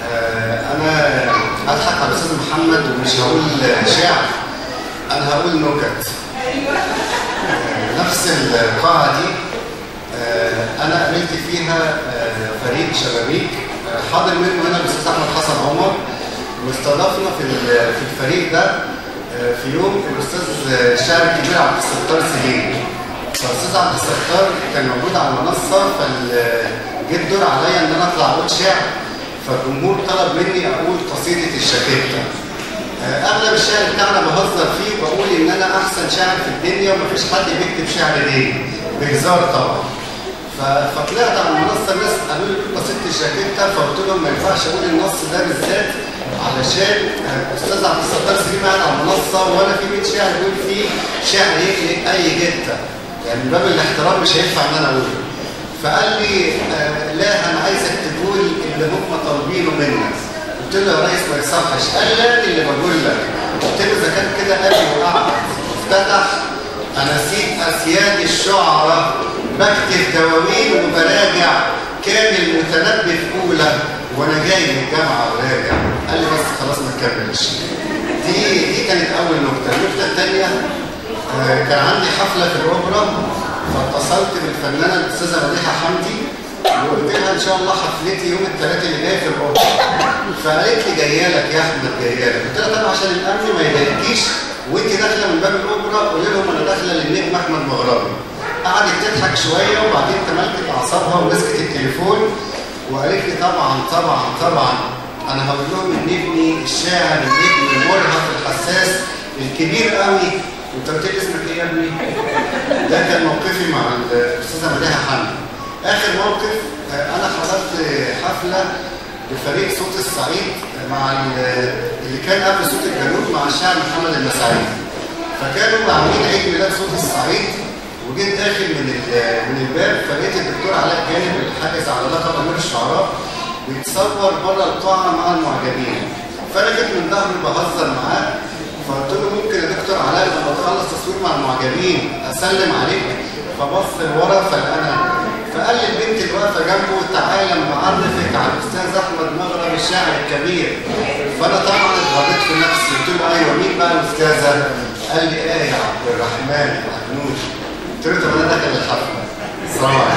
آه، انا اضحك على الاستاذ محمد ومش هقول شعر انا هقول نكت آه، نفس القاعه دي آه، انا قابلت فيها آه، فريق شبابيك آه، حاضر منه هنا الاستاذ احمد حسن عمر واستضفنا في ال- في الفريق ده آه، في يوم الاستاذ الشاعر الكبير عبد الستار سليم فالاستاذ عبد الستار كان موجود على المنصه فجه الدور عليا ان انا اطلع اقول شعر فالجمهور طلب مني اقول قصيده الشاكيته آه، اغلب الشعر بتاعنا بهزر فيه وبقول ان انا احسن شاعر في الدنيا ومفيش حد بيكتب شعر ليه بهزار طبعا ف- فطلعت على المنصه الناس قالوا لي قول قصيده الشاكيته فقلت لهم ما ينفعش اقول النص ده بالذات علشان آه، استاذ عبد الستار سليم قاعد على المنصه وانا في بيت شعر بيقول فيه شعر يقلق اي جته يعني من باب الاحترام مش هينفع ان انا اقوله فقال لي آه، لا انا عايزك تقول اللي هم طالبينه منك قلت له يا ريس ما يصحش قال لا دي اللي بقول لك قلت له اذا كان كده قال لي وقعد افتتح انا نسيت اسياد الشعراء بكتب دواوين وبراجع كان المتنبي في اولى وانا جاي من الجامعه وراجع قال لي بس خلاص ما تكملش دي دي كانت اول نكته النكته الثانيه آه، كان عندي حفله في الاوبرا فاتصلت بالفنانه الاستاذه مديحه حمدي وقلت لها ان شاء الله حفلتي يوم الثلاث اللي جاي في الاوبرا فقالت لي جايه لك يا احمد جايه لك قلت لها طبعا عشان الامن ما يضايقكيش وانت داخله من باب الاوبرا قولي لهم انا داخله للنجم احمد مغربي قعدت تضحك شويه وبعدين تملكت اعصابها ومسكت التليفون وقالت لي طبعا طبعا طبعا انا هقول لهم ان ابني الشاعر النجم المرهف الحساس الكبير قوي انت قلت لي اسمك ايه يا ابني؟ ده كان موقفي مع الاستاذه مديحه حمدي اخر موقف آه، انا حضرت حفله لفريق صوت الصعيد مع ال- اللي كان قبل صوت الجنوب مع الشاعر محمد المساعيد فكانوا عاملين عيد ميلاد صوت الصعيد وجيت داخل من ال- من الباب فلقيت الدكتور علاء جانب الحاجز على لقب امير الشعراء بيتصور بره القاعه مع المعجبين فانا جيت من ظهري بهزر معاه فقلت له ممكن يا دكتور علاء لما تخلص تصوير مع المعجبين اسلم عليك فبص لورا فلقانا فقال لي البنت اللي واقفه جنبه تعالى بعرفك على الاستاذ احمد مغرب الشاعر الكبير فانا طبعا اتغريت في نفسي قلت له ايوه مين بقى الاستاذه؟ قال لي ايه يا عبد الرحمن الحنوش قلت له طب انا داخل الحفله السلام عليكم